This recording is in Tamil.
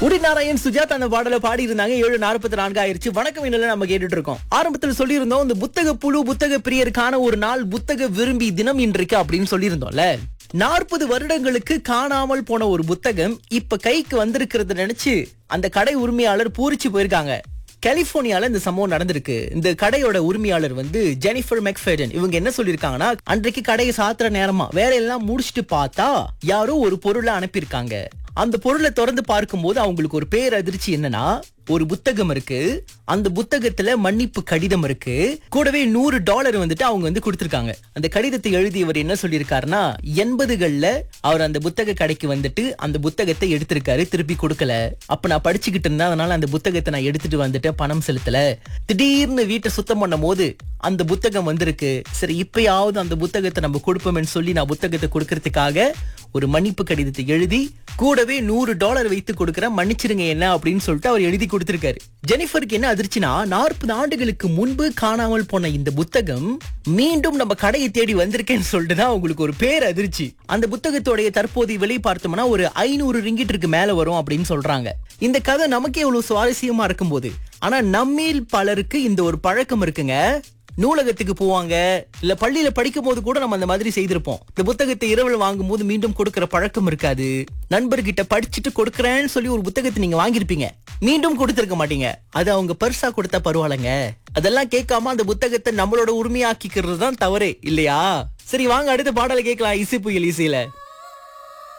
உடித் நாராயண் சுஜாதா அந்த பாடலை பாடி இருந்தாங்க ஏழு நாற்பத்தி நான்கு ஆயிருச்சு வணக்கம் என்ன நம்ம கேட்டுட்டு இருக்கோம் ஆரம்பத்தில் சொல்லியிருந்தோம் இந்த புத்தக புழு புத்தக பிரியருக்கான ஒரு நாள் புத்தக விரும்பி தினம் இன்றைக்கு அப்படின்னு சொல்லியிருந்தோம்ல நாற்பது வருடங்களுக்கு காணாமல் போன ஒரு புத்தகம் இப்ப கைக்கு வந்திருக்கிறத நினைச்சு அந்த கடை உரிமையாளர் பூரிச்சு போயிருக்காங்க கலிபோர்னியால இந்த சம்பவம் நடந்திருக்கு இந்த கடையோட உரிமையாளர் வந்து ஜெனிஃபர் மெக்ஃபெடன் இவங்க என்ன சொல்லிருக்காங்கன்னா அன்றைக்கு கடையை சாத்துற நேரமா வேலை எல்லாம் முடிச்சிட்டு பார்த்தா யாரோ ஒரு பொருளை அனுப்பியிருக்காங்க அந்த பொருளை திறந்து பார்க்கும்போது அவங்களுக்கு ஒரு பேரதிர்ச்சி என்னன்னா ஒரு புத்தகம் இருக்கு அந்த புத்தகத்துல மன்னிப்பு கடிதம் இருக்கு கூடவே நூறு டாலர் வந்துட்டு அவங்க வந்து கொடுத்திருக்காங்க அந்த கடிதத்தை எழுதியவர் என்ன சொல்லியிருக்காருன்னா எண்பதுகள்ல அவர் அந்த புத்தக கடைக்கு வந்துட்டு அந்த புத்தகத்தை எடுத்திருக்காரு திருப்பி கொடுக்கல அப்ப நான் படிச்சுக்கிட்டு இருந்தேன் அதனால அந்த புத்தகத்தை நான் எடுத்துட்டு வந்துட்டேன் பணம் செலுத்தல திடீர்னு வீட்டை சுத்தம் பண்ணும் போது அந்த புத்தகம் வந்திருக்கு சரி இப்பயாவது அந்த புத்தகத்தை நம்ம கொடுப்போம்னு சொல்லி நான் புத்தகத்தை கொடுக்கறதுக்காக ஒரு மன்னிப்பு கடிதத்தை எழுதி கூடவே நூறு டாலர் வைத்து கொடுக்கறேன் மன்னிச்சிருங்க என்ன அப்படின்னு சொல்லிட்டு அவர் எழுதி கொடுத்திருக்காரு ஜெனிஃபருக்கு என்ன அதிர்ச்சினா நாற்பது ஆண்டுகளுக்கு முன்பு காணாமல் போன இந்த புத்தகம் மீண்டும் நம்ம கடையை தேடி வந்திருக்கேன்னு சொல்லிட்டு தான் உங்களுக்கு ஒரு பேர் அதிர்ச்சி அந்த புத்தகத்தோடைய தற்போதைய விலை பார்த்தோம்னா ஒரு ஐநூறு ரிங்கிட்டிற்கு மேல வரும் அப்படின்னு சொல்றாங்க இந்த கதை நமக்கே இவ்வளவு சுவாரஸ்யமா இருக்கும்போது ஆனா நம்மில் பலருக்கு இந்த ஒரு பழக்கம் இருக்குங்க நூலகத்துக்கு போவாங்க இல்ல பள்ளியில படிக்கும் போது கூட நம்ம அந்த மாதிரி செய்திருப்போம் இந்த புத்தகத்தை இரவில் வாங்கும் போது மீண்டும் கொடுக்கிற பழக்கம் இருக்காது நண்பர்கிட்ட படிச்சுட்டு கொடுக்கறேன்னு சொல்லி ஒரு புத்தகத்தை நீங்க வாங்கியிருப்பீங்க மீண்டும் கொடுத்திருக்க மாட்டீங்க அது அவங்க பரிசா கொடுத்தா பரவாயில்லைங்க அதெல்லாம் கேட்காம அந்த புத்தகத்தை நம்மளோட உரிமையாக்கிக்கிறது தான் தவறே இல்லையா சரி வாங்க அடுத்த பாடலை கேட்கலாம் இசை புயல் இசையில